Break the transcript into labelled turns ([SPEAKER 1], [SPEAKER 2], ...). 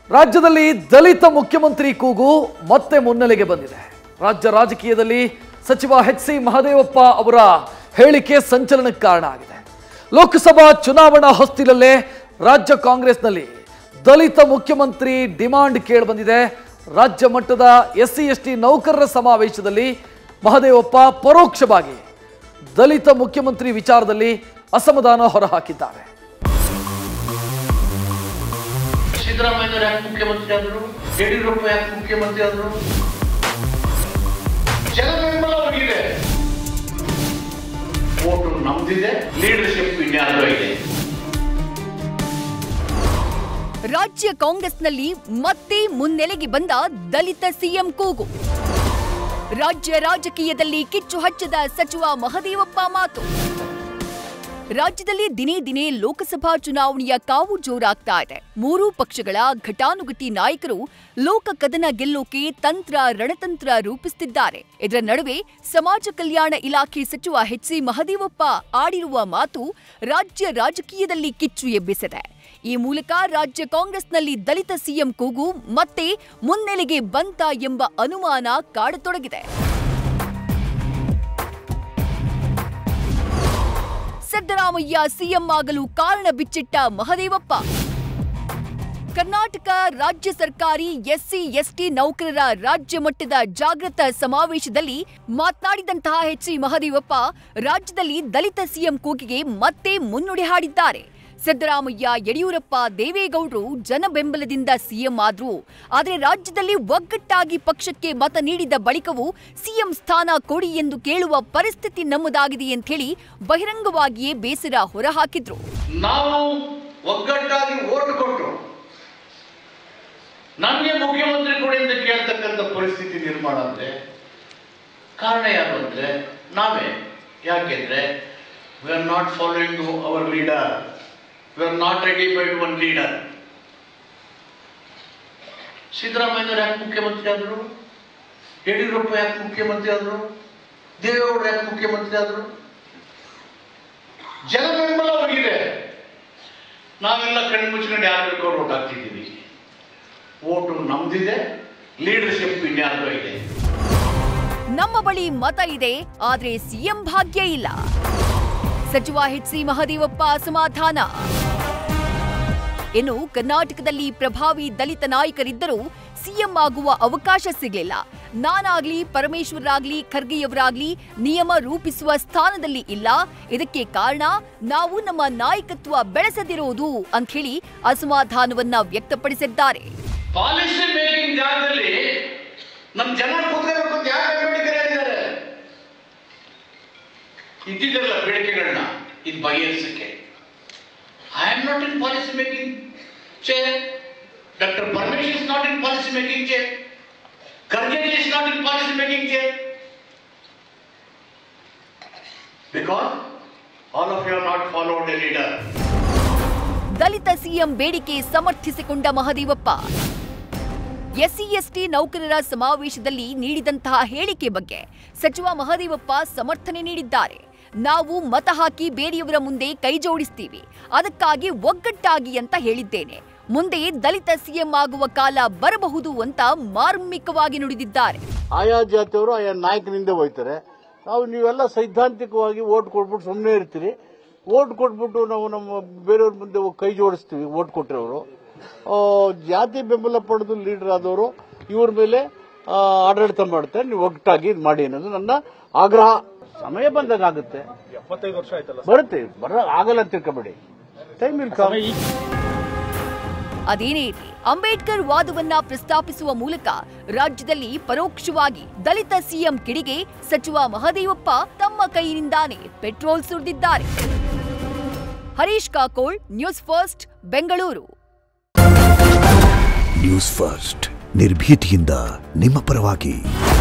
[SPEAKER 1] ರಾಜ್ಯದಲ್ಲಿ ದಲಿತ ಮುಖ್ಯಮಂತ್ರಿ ಕೂಗು ಮತ್ತೆ ಮುನ್ನೆಲೆಗೆ ಬಂದಿದೆ ರಾಜ್ಯ ರಾಜಕೀಯದಲ್ಲಿ ಸಚಿವ ಎಚ್ ಸಿ ಮಹದೇವಪ್ಪ ಅವರ ಹೇಳಿಕೆ ಸಂಚಲನಕ್ಕೆ ಕಾರಣ ಆಗಿದೆ ಲೋಕಸಭಾ ಚುನಾವಣಾ ಹೊಸ್ತಿಲಲ್ಲೇ ರಾಜ್ಯ ಕಾಂಗ್ರೆಸ್ನಲ್ಲಿ ದಲಿತ ಮುಖ್ಯಮಂತ್ರಿ ಡಿಮಾಂಡ್ ಕೇಳಿಬಂದಿದೆ ರಾಜ್ಯ ಮಟ್ಟದ ಎಸ್ ಸಿ ಎಸ್ ಟಿ ನೌಕರರ ಸಮಾವೇಶದಲ್ಲಿ ಮಹದೇವಪ್ಪ ಪರೋಕ್ಷವಾಗಿ ದಲಿತ ಮುಖ್ಯಮಂತ್ರಿ ವಿಚಾರದಲ್ಲಿ ಅಸಮಾಧಾನ ಹೊರಹಾಕಿದ್ದಾರೆ
[SPEAKER 2] ಸಿದ್ದರಾಮಯ್ಯನವರು ಯಾಕೆ ಮುಖ್ಯಮಂತ್ರಿ ಆದರು ಯಡಿಯೂರಪ್ಪ ಯಾಕೆ ಮುಖ್ಯಮಂತ್ರಿ ಆದರು ಜನ ಬೆಂಬಲ ಅವರಿಗಿದೆ ಓಟು ನಮ್ದಿದೆ ಲೀಡರ್ಶಿಪ್ ಇನ್ಯಾರ್ದೋ ಇದೆ
[SPEAKER 3] ರಾಜ್ಯ ಕಾಂಗ್ರೆಸ್ನಲ್ಲಿ ಮತ್ತೆ ಮುನ್ನೆಲೆಗೆ ಬಂದ ದಲಿತ ಸಿಎಂ ಕೂಗು ರಾಜ್ಯ ರಾಜಕೀಯದಲ್ಲಿ ಕಿಚ್ಚು ಹಚ್ಚದ ಸಚಿವ ಮಹದೇವಪ್ಪ ಮಾತು ರಾಜ್ಯದಲ್ಲಿ ದಿನೇ ದಿನೇ ಲೋಕಸಭಾ ಚುನಾವಣೆಯ ಕಾವು ಜೋರಾಗ್ತಾ ಇದೆ ಮೂರೂ ಪಕ್ಷಗಳ ಘಟಾನುಘಟಿ ನಾಯಕರು ಲೋಕ ಕದನ ಗೆಲ್ಲೋಕೆ ತಂತ್ರ ರಣತಂತ್ರ ರೂಪಿಸುತ್ತಿದ್ದಾರೆ ಇದರ ನಡುವೆ ಸಮಾಜ ಕಲ್ಯಾಣ ಇಲಾಖೆ ಸಚಿವ ಎಚ್ ಸಿ ಮಹದೇವಪ್ಪ ಆಡಿರುವ ಮಾತು ರಾಜ್ಯ ರಾಜಕೀಯದಲ್ಲಿ ಕಿಚ್ಚು ಎಬ್ಬಿಸಿದೆ ಈ ಮೂಲಕ ರಾಜ್ಯ ಕಾಂಗ್ರೆಸ್ನಲ್ಲಿ ದಲಿತ ಸಿಎಂ ಕೂಗು ಮತ್ತೆ ಮುನ್ನೆಲೆಗೆ ಬಂತ ಎಂಬ ಅನುಮಾನ ಕಾಡತೊಡಗಿದೆ ಸಿದ್ದರಾಮಯ್ಯ ಸಿಎಂ ಆಗಲು ಕಾರಣ ಬಿಚ್ಚಿಟ್ಟ ಮಹದೇವಪ್ಪ ಕರ್ನಾಟಕ ರಾಜ್ಯ ಸರ್ಕಾರಿ ಎಸ್ಸಿ ಎಸ್ಟಿ ನೌಕರರ ರಾಜ್ಯ ಮಟ್ಟದ ಜಾಗೃತ ಸಮಾವೇಶದಲ್ಲಿ ಮಾತನಾಡಿದಂತಹ ಎಚ್ ಸಿ ಮಹದೇವಪ್ಪ ರಾಜ್ಯದಲ್ಲಿ ದಲಿತ ಸಿಎಂ ಕೂಗಿಗೆ ಮತ್ತೆ ಮುನ್ನುಡಿ ಹಾಡಿದ್ದಾರೆ ಸಿದ್ದರಾಮಯ್ಯ ಯಡಿಯೂರಪ್ಪ ದೇವೇಗೌಡರು ಜನ ಬೆಂಬಲದಿಂದ ಸಿಎಂ ಆದ್ರು ಆದರೆ ರಾಜ್ಯದಲ್ಲಿ ಒಗ್ಗಟ್ಟಾಗಿ ಪಕ್ಷಕ್ಕೆ ಮತ ನೀಡಿದ ಬಳಿಕವೂ ಸಿಎಂ ಸ್ಥಾನ ಕೊಡಿ ಎಂದು ಕೇಳುವ ಪರಿಸ್ಥಿತಿ ನಮ್ಮದಾಗಿದೆ ಅಂತ ಹೇಳಿ ಬಹಿರಂಗವಾಗಿಯೇ ಬೇಸರ ಹೊರಹಾಕಿದ್ರು
[SPEAKER 2] ನಾವು ಒಗ್ಗಟ್ಟಾಗಿ ಓಟ್ ಕೊಟ್ಟು ನಮಗೆ ಮುಖ್ಯಮಂತ್ರಿ ಕೊಡಿ ಅಂತ ಕೇಳ್ತಕ್ಕಂಥ ಪರಿಸ್ಥಿತಿ ನಿರ್ಮಾಣ ಅಂದ್ರೆ ಕಾರಣ ಯಾರು ಅಂದ್ರೆ ನಾವೇ ಯಾಕೆಂದ್ರೆ we are not following our leader we are not ready bide one leader ಸಿದ್ದರಾಮಯ್ಯನವರು ಯಾಕೆ ಮುಖ್ಯಮಂತ್ರಿ ಆದರು ಯಡಿಯೂರಪ್ಪ ಯಾಕೆ ಮುಖ್ಯಮಂತ್ರಿ ಆದರು ದೇವೇಗೌಡರು ಯಾಕೆ ಮುಖ್ಯಮಂತ್ರಿ ಆದರು ಜನ ಬೆಂಬಲ ಅವರಿಗಿದೆ ನಾವೆಲ್ಲ ಕಣ್ಣು ಮುಚ್ಕೊಂಡು ಯಾರು ಬೇಕೋ ಓಟ್ ಹಾಕ್ತಿದ್ದೀವಿ ಓಟು ನಮ್ದಿದೆ ಲೀಡರ್ಶಿಪ್ ಇನ್ಯಾರ್ದೋ ಇದೆ
[SPEAKER 3] ನಮ್ಮ ಬಳಿ ಮತ ಇದೆ ಆದ್ರೆ ಸಿಎಂ ಭಾಗ್ಯ ಇಲ್ಲ ಸಚಿವ ಎಚ್ ಸಿ ಮಹದೇವಪ್ಪ ಅಸಮಾಧಾನ ಇನ್ನು ಕರ್ನಾಟಕದಲ್ಲಿ ಪ್ರಭಾವಿ ದಲಿತ ನಾಯಕರಿದ್ದರೂ ಸಿಎಂ ಆಗುವ ಅವಕಾಶ ಸಿಗಲಿಲ್ಲ ನಾನಾಗ್ಲಿ ಪರಮೇಶ್ವರರಾಗ್ಲಿ ಖರ್ಗೆಯವರಾಗ್ಲಿ ನಿಯಮ ರೂಪಿಸುವ ಸ್ಥಾನದಲ್ಲಿ ಇಲ್ಲ ಇದಕ್ಕೆ ಕಾರಣ ನಾವು ನಮ್ಮ ನಾಯಕತ್ವ ಬೆಳೆಸದಿರೋದು ಅಂತ ಹೇಳಿ ಅಸಮಾಧಾನವನ್ನ ವ್ಯಕ್ತಪಡಿಸಿದ್ದಾರೆ
[SPEAKER 2] ಪಾಲಿಸಿ ಮೇಕಿಂಗ್ ಜಾಗದಲ್ಲಿ ನಮ್ಮ ಜನ ಕೂತ್ಕೋಬೇಕು ಅಂತ ಯಾಕೆ ಬೇಡಿಕೆ ಹೇಳಿದ್ದಾರೆ ಇದ್ದಿದ್ದಲ್ಲ ಬೇಡಿಕೆಗಳನ್ನ ಇದು ಬಗೆಹರಿಸಕ್ಕೆ I am not in policy making chair doctor Parameshwar is not in policy making chair Kharge is not in policy making chair because all of you are not followed a leader
[SPEAKER 3] Dalit CM ಬೇಡಿಕೆ ಸಮರ್ಥಿಸಿಕೊಂಡ ಮಹದೇವಪ್ಪ ಎಸ್ಸಿ ಎಸ್ಟಿ ನೌಕರರ ಸಮಾವೇಶದಲ್ಲಿ ನೀಡಿದಂತಹ ಹೇಳಿಕೆ ಬಗ್ಗೆ ಸಚಿವ ಮಹದೇವಪ್ಪ ಸಮರ್ಥನೆ ನೀಡಿದ್ದಾರೆ ನಾವು ಮತ ಹಾಕಿ ಬೇರೆಯವರ ಮುಂದೆ ಕೈ ಜೋಡಿಸ್ತೀವಿ ಅದಕ್ಕಾಗಿ ಒಗ್ಗಟ್ಟಾಗಿ ಅಂತ ಹೇಳಿದ್ದೇನೆ ಮುಂದೆ ದಲಿತ ಸಿಎಂ ಆಗುವ ಕಾಲ ಬರಬಹುದು ಅಂತ ಮಾರ್ಮಿಕವಾಗಿ ನುಡಿದಿದ್ದಾರೆ
[SPEAKER 4] ಆಯಾ ಜಾತಿಯವರು ಆಯಾ ನಾಯಕನಿಂದ ಹೋಯ್ತಾರೆ ನಾವು ನೀವೆಲ್ಲ ಸೈದ್ಧಾಂತಿಕವಾಗಿ ಓಟ್ ಕೊಟ್ಬಿಟ್ಟು ಸುಮ್ಮನೆ ಇರ್ತೀರಿ ಓಟ್ ಕೊಟ್ಬಿಟ್ಟು ನಾವು ನಮ್ಮ ಬೇರೆಯವ್ರ ಮುಂದೆ ಹೋಗಿ ಕೈ ಜೋಡಿಸ್ತೀವಿ ಓಟ್ ಕೊಟ್ಟಿರೋರು ಆ, ಜಾತಿ ಬೆಂಬಲ ಪಡೆದು ಲೀಡರ್ ಆದವರು ಇವ್ರ ಮೇಲೆ ಆ, ಆಡಳಿತ ಮಾಡ್ತಾರೆ ನೀವು ಒಗ್ಗಟ್ಟಾಗಿ ಇದು ಮಾಡಿ ಅನ್ನೋದು ನನ್ನ ಆಗ್ರಹ ಸಮಯ ಬಂದಾಗ ಆಗುತ್ತೆ ಬರುತ್ತೆ ಬರ ಆಗಲ್ಲ ಅಂತ ತಿಳ್ಕೊಬೇಡಿ ಟೈಮ್ ವಿಲ್ ಕಮ್
[SPEAKER 3] ಅದೇನೇ ಇರಲಿ ಅಂಬೇಡ್ಕರ್ ವಾದವನ್ನ ಪ್ರಸ್ತಾಪಿಸುವ ಮೂಲಕ ರಾಜ್ಯದಲ್ಲಿ ಪರೋಕ್ಷವಾಗಿ ದಲಿತ ಸಿಎಂ ಕಿಡಿಗೆ ಸಚಿವ ಮಹದೇವಪ್ಪ ತಮ್ಮ ಕೈಯಿಂದಾನೇ ಪೆಟ್ರೋಲ್ ಸುರಿದಿದ್ದಾರೆ Harish Kakol news first Bengaluru
[SPEAKER 5] news first ನಿರ್ಭೀತಿಯಿಂದ ನಿಮ್ಮ ಪರವಾಗಿ